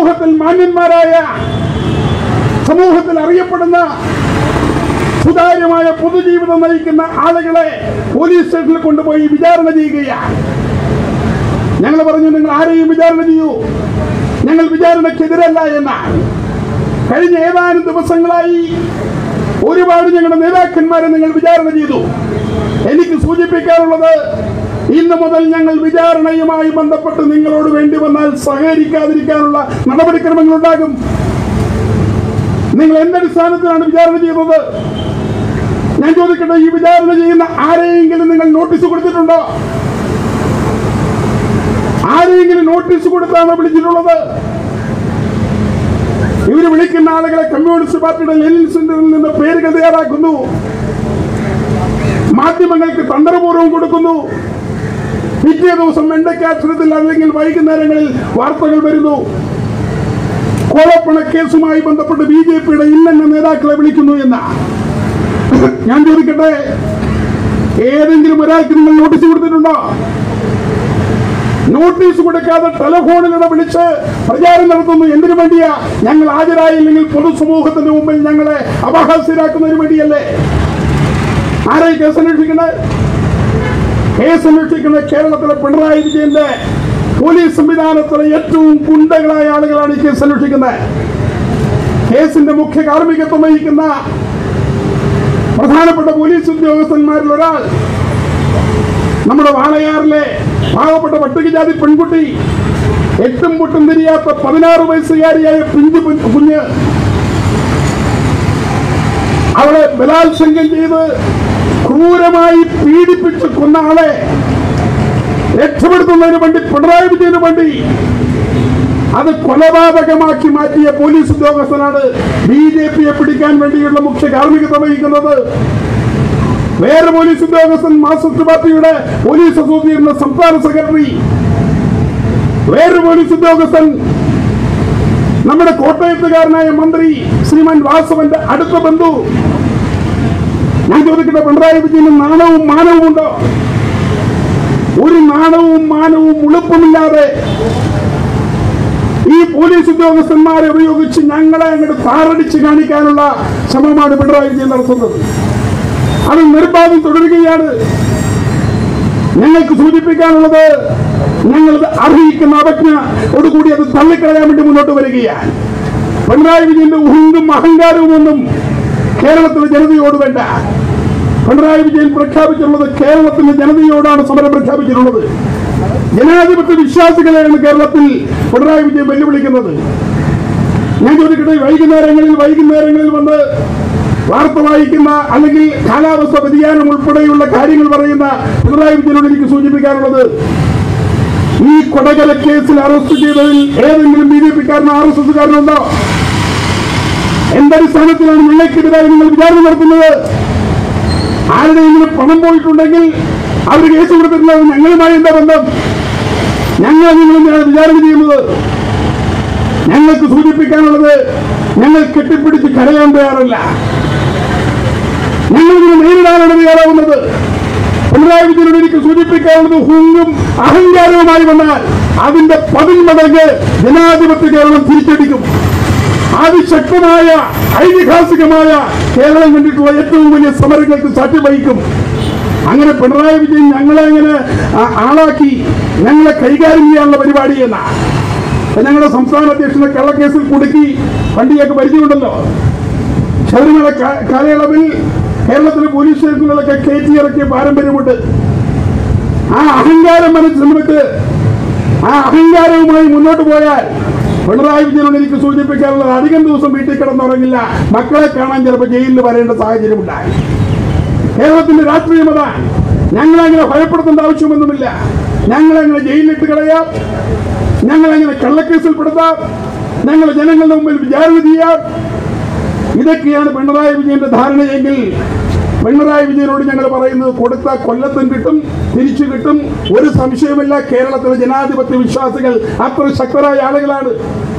സമൂഹത്തിൽ മാന്യന്മാരായ സമൂഹത്തിൽ അറിയപ്പെടുന്ന സുതാര്യമായ പൊതുജീവിതം നയിക്കുന്ന ആളുകളെ പോലീസ് സ്റ്റേഷനിൽ കൊണ്ടുപോയി വിചാരണ ചെയ്യുകയാണ് ഞങ്ങൾ പറഞ്ഞു നിങ്ങൾ ആരെയും വിചാരണ ചെയ്യൂ ഞങ്ങൾ വിചാരണക്കെതിരല്ല എന്നാണ് കഴിഞ്ഞ ഏതാനും ദിവസങ്ങളായി ഒരുപാട് ഞങ്ങളുടെ നേതാക്കന്മാരെ നിങ്ങൾ വിചാരണ ചെയ്തു എനിക്ക് സൂചിപ്പിക്കാനുള്ളത് ഇന്ന് മുതൽ ഞങ്ങൾ വിചാരണയുമായി ബന്ധപ്പെട്ട് നിങ്ങളോട് വേണ്ടി വന്നാൽ സഹകരിക്കാതിരിക്കാനുള്ള നടപടിക്രമങ്ങൾ ഉണ്ടാകും നിങ്ങൾ എന്തടിസ്ഥാനത്തിലാണ് വിചാരണ ചെയ്യുന്നത് ഞാൻ ചോദിക്കട്ടെ ഈ വിചാരണ ചെയ്യുന്ന ആരെയെങ്കിലും നിങ്ങൾ നോട്ടീസ് കൊടുത്തിട്ടുണ്ടോ ആരെയെങ്കിലും നോട്ടീസ് കൊടുത്താണോ വിളിച്ചിട്ടുള്ളത് ഇവര് വിളിക്കുന്ന ആളുകളെ കമ്മ്യൂണിസ്റ്റ് പാർട്ടിയുടെ ലെനിൻ സെന്ററിൽ നിന്ന് പേരുകൾ തയ്യാറാക്കുന്നു മാധ്യമങ്ങൾക്ക് തന്ത്രപൂർവ്വം കൊടുക്കുന്നു പിറ്റേ ദിവസം വെണ്ടയ്ക്കാക്ഷരത്തിൽ അല്ലെങ്കിൽ വൈകുന്നേരങ്ങളിൽ വാർത്തകൾ വരുന്നു കോളപ്പണ കേസുമായി ബന്ധപ്പെട്ട് ബി ജെ പിയുടെ ഇന്നെന്ന നേതാക്കളെ വിളിക്കുന്നു എന്ന ഞാൻ ചോദിക്കട്ടെ ഏതെങ്കിലും ഒരാൾക്ക് നിങ്ങൾ നോട്ടീസ് കൊടുത്തിട്ടുണ്ടോ നോട്ടീസ് കൊടുക്കാതെ ടെലഫോണിലൂടെ വിളിച്ച് പ്രചാരം നടത്തുന്നു എന്തിനു വേണ്ടിയാ ഞങ്ങൾ ഹാജരായില്ലെങ്കിൽ പൊതുസമൂഹത്തിന്റെ മുമ്പിൽ ഞങ്ങളെ അപഹാസ്യരാക്കുന്നതിന് വേണ്ടിയല്ലേ ആരായി കേസ് അന്വേഷിക്കുന്നത് കേസ് അന്വേഷിക്കുന്ന കേരളത്തിലെ പിണറായി വിജയന്റെ പോലീസ് സംവിധാനത്തിലെ ഏറ്റവും ഗുണ്ടകളായ ആളുകളാണ് ഈ കേസ് അന്വേഷിക്കുന്നത് കേസിന്റെ മുഖ്യ കാർമ്മികത്വം വഹിക്കുന്ന പ്രധാനപ്പെട്ട പോലീസ് ഉദ്യോഗസ്ഥന്മാരിൽ ഒരാൾ നമ്മുടെ വാളയാറിലെ പാവപ്പെട്ട പട്ടികജാതി പെൺകുട്ടി എട്ടും പൊട്ടും തിരിയാത്ത പതിനാറ് വയസ്സുകാരിയായ പിഞ്ചു കുഞ്ഞ് കുഞ്ഞ് അവളെ ബലാത്സംഗം ചെയ്ത് ക്രൂരമായി പീഡിപ്പിച്ച് കൊന്ന ആളെ രക്ഷപ്പെടുത്തുന്നതിന് വേണ്ടി പിണറായി വിജയന് വേണ്ടി അത് കൊലപാതകമാക്കി മാറ്റിയ പോലീസ് ഉദ്യോഗസ്ഥനാണ് ബി ജെ പിയെ പിടിക്കാൻ വേണ്ടിയുള്ള മുഖ്യ കാർമ്മികത്വം വഹിക്കുന്നത് വേറെ പോലീസ് ഉദ്യോഗസ്ഥൻ മാർക്സിസ്റ്റ് പാർട്ടിയുടെ പോലീസ് അസോസിയേഷന്റെ സംസ്ഥാന സെക്രട്ടറി വേറെ പോലീസ് ഉദ്യോഗസ്ഥൻ നമ്മുടെ കോട്ടയത്തുകാരനായ മന്ത്രി ശ്രീമാൻ വാസവന്റെ അടുത്ത ബന്ധു ഞാൻ ചോദിക്കട്ടെ പിണറായി വിജയന് നാണവും മാനവും ഉണ്ടോ ഒരു നാണവും മാനവും ഉളുപ്പുമില്ലാതെ ഈ പോലീസ് ഉദ്യോഗസ്ഥന്മാരെ ഉപയോഗിച്ച് ഞങ്ങളെ അങ്ങോട്ട് താറടിച്ച് കാണിക്കാനുള്ള ശ്രമമാണ് പിണറായി വിജയൻ നടത്തുന്നത് അത് നിർബാധം തുടരുകയാണ് ഞങ്ങൾക്ക് സൂചിപ്പിക്കാനുള്ളത് ഞങ്ങളത് അർഹിക്കുന്ന അവജ്ഞയോടുകൂടി അത് തള്ളിക്കളയാൻ വേണ്ടി മുന്നോട്ട് വരികയാണ് പിണറായി വിജയന്റെ ഉഹുങ്കും അഹങ്കാരവും ഒന്നും കേരളത്തിലെ ജനതയോട് വേണ്ട പിണറായി വിജയൻ പ്രഖ്യാപിച്ചിട്ടുള്ളത് കേരളത്തിലെ ജനതയോടാണ് സമരം പ്രഖ്യാപിച്ചിട്ടുള്ളത് ജനാധിപത്യ വിശ്വാസികളെയാണ് കേരളത്തിൽ പിണറായി വിജയൻ വെല്ലുവിളിക്കുന്നത് ഞാൻ ചോദിക്കട്ടെ വൈകുന്നേരങ്ങളിൽ വൈകുന്നേരങ്ങളിൽ വന്ന് വാർത്ത വായിക്കുന്ന അല്ലെങ്കിൽ കാലാവസ്ഥ വ്യതിയാനം ഉൾപ്പെടെയുള്ള കാര്യങ്ങൾ പറയുന്ന പിണറായി വിജയനോട് എനിക്ക് സൂചിപ്പിക്കാനുള്ളത് ഈ കൊടകര കേസിൽ അറസ്റ്റ് ചെയ്തതിൽ ഏതെങ്കിലും ബി ജെ പിക്കാരനോ ആർ എസ് എസ്കാരനുണ്ടോ എന്തടിസ്ഥാനത്തിലാണ് ഞങ്ങൾക്കെതിരായി നിങ്ങൾ വിചാരണ നടത്തുന്നത് ആരുടെയെങ്കിലും പണം പോയിട്ടുണ്ടെങ്കിൽ അവർ കേസ് കൊടുത്തിട്ടുള്ളത് ഞങ്ങളുമായി എന്താ ബന്ധം ഞങ്ങൾ നിങ്ങൾ വിചാരണ ചെയ്യുന്നത് ഞങ്ങൾക്ക് സൂചിപ്പിക്കാനുള്ളത് ഞങ്ങൾ കെട്ടിപ്പിടിച്ച് കരയാൻ തയ്യാറല്ല ഞങ്ങൾ ഇതിനെ നേരിടാനാണ് തയ്യാറാവുന്നത് പിണറായി വിജയനോട് എനിക്ക് സൂചിപ്പിക്കാനുള്ളത് ഹുങ്കും അഹങ്കാരവുമായി വന്നാൽ അതിന്റെ പതിന്മടങ്ങ് ജനാധിപത്യ കേരളം തിരിച്ചടിക്കും അതിശക്തമായ ഐതിഹാസികമായ കേരളം കണ്ടിട്ടുള്ള ഏറ്റവും വലിയ സമരങ്ങൾക്ക് സാക്ഷ്യം വഹിക്കും അങ്ങനെ പിണറായി വിജയൻ ഞങ്ങളെ അങ്ങനെ ആ- ആളാക്കി ഞങ്ങളെ കൈകാര്യം ചെയ്യാനുള്ള പരിപാടി എന്നാ അപ്പൊ ഞങ്ങളുടെ സംസ്ഥാന അധ്യക്ഷനെ കള്ളക്കേസിൽ കുടുക്കി വണ്ടിയൊക്കെ പരിചയമുണ്ടല്ലോ ശബരിമല കാ- കാലയളവിൽ കേരളത്തിലെ പോലീസ് സ്റ്റേഷനുകളൊക്കെ കയറ്റി ഇറക്കിയ പാരമ്പര്യമുണ്ട് ആ അഹങ്കാരം മനസ്സിലിട്ട് ആ അഹങ്കാരവുമായി മുന്നോട്ട് പോയാൽ പിണറായി വിജയനോട് എനിക്ക് സൂചിപ്പിക്കാനുള്ളത് അധികം ദിവസം വീട്ടിൽ കിടന്നുറങ്ങില്ല മക്കളെ കാണാൻ ചിലപ്പോൾ ജയിലിൽ വരേണ്ട സാഹചര്യം ഉണ്ടായി കേരളത്തിന്റെ രാഷ്ട്രീയം അതാണ് ഞങ്ങളങ്ങനെ ഭയപ്പെടുത്തേണ്ട ആവശ്യമൊന്നുമില്ല ഞങ്ങളങ്ങനെ ജയിലിലിട്ട് കളയാം ഞങ്ങളങ്ങനെ കള്ളക്കേസിൽ പെടുത്താം ഞങ്ങൾ ജനങ്ങളുടെ മുമ്പിൽ വിചാരണ ചെയ്യാം ഇതൊക്കെയാണ് പിണറായി വിജയന്റെ ധാരണയെങ്കിൽ പിണറായി വിജയനോട് ഞങ്ങൾ പറയുന്നത് കൊടുത്ത കൊല്ലത്തും കിട്ടും തിരിച്ചു കിട്ടും ഒരു സംശയമില്ല കേരളത്തിലെ ജനാധിപത്യ വിശ്വാസികൾ അത്ര ശക്തരായ ആളുകളാണ്